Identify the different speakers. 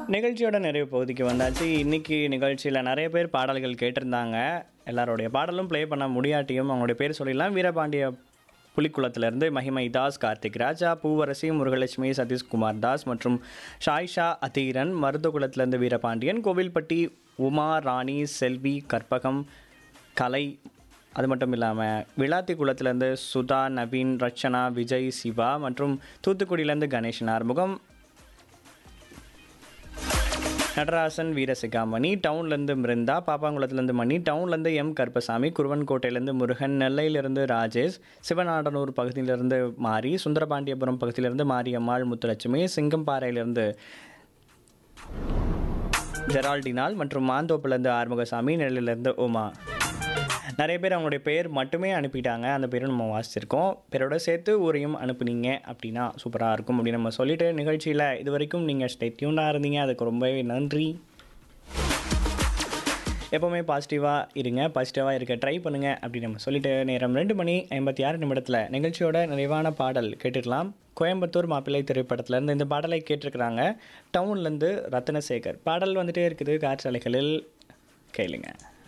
Speaker 1: நிகழ்ச்சியோட நிறைவு பகுதிக்கு வந்தாச்சு இன்னைக்கு நிகழ்ச்சியில் நிறைய பேர் பாடல்கள் கேட்டிருந்தாங்க எல்லாருடைய பாடலும் ப்ளே பண்ண முடியாட்டியும் அவங்களுடைய பேர் சொல்லிடலாம் வீரபாண்டிய புலிக்குளத்திலிருந்து மகிமை தாஸ் கார்த்திக் ராஜா பூவரசி முருகலட்சுமி சதீஷ்குமார் தாஸ் மற்றும் ஷாய்ஷா அதீரன் மருதகுளத்திலிருந்து வீரபாண்டியன் கோவில்பட்டி உமா ராணி செல்வி கற்பகம் கலை அது மட்டும் இல்லாமல் விளாத்தி குளத்துலேருந்து சுதா நவீன் ரச்சனா விஜய் சிவா மற்றும் தூத்துக்குடியிலேருந்து கணேசன் ஆறுமுகம் நடராசன் வீரசிகாமணி டவுன்லேருந்து மிருந்தா பாப்பாங்குளத்துலேருந்து மணி டவுன்லேருந்து எம் கருப்பசாமி குருவன்கோட்டையிலேருந்து முருகன் நெல்லையிலேருந்து ராஜேஷ் சிவநாடனூர் பகுதியிலேருந்து மாரி சுந்தரபாண்டியபுரம் பகுதியிலேருந்து மாரியம்மாள் முத்துலட்சுமி சிங்கம்பாறையிலேருந்து ஜெரால்டினால் மற்றும் மாந்தோப்புலேருந்து ஆறுமுகசாமி நெல்லிலேருந்து உமா நிறைய பேர் அவங்களுடைய பேர் மட்டுமே அனுப்பிட்டாங்க அந்த பேரை நம்ம வாசிச்சிருக்கோம் பேரோட சேர்த்து ஊரையும் அனுப்புனீங்க அப்படின்னா சூப்பராக இருக்கும் அப்படின்னு நம்ம சொல்லிட்டு நிகழ்ச்சியில் இது வரைக்கும் நீங்கள் ஸ்டே டியூனாக இருந்தீங்க அதுக்கு ரொம்பவே நன்றி எப்போவுமே பாசிட்டிவாக இருங்க பாசிட்டிவாக இருக்க ட்ரை பண்ணுங்கள் அப்படின்னு நம்ம சொல்லிட்டு நேரம் ரெண்டு மணி ஐம்பத்தி ஆறு நிமிடத்தில் நிகழ்ச்சியோட நிறைவான பாடல் கேட்டுக்கலாம் கோயம்புத்தூர் மாப்பிள்ளை திரைப்படத்துலேருந்து இந்த பாடலை கேட்டிருக்கிறாங்க டவுன்லேருந்து ரத்னசேகர் பாடல் வந்துட்டே இருக்குது காற்றாலைகளில் கேளுங்க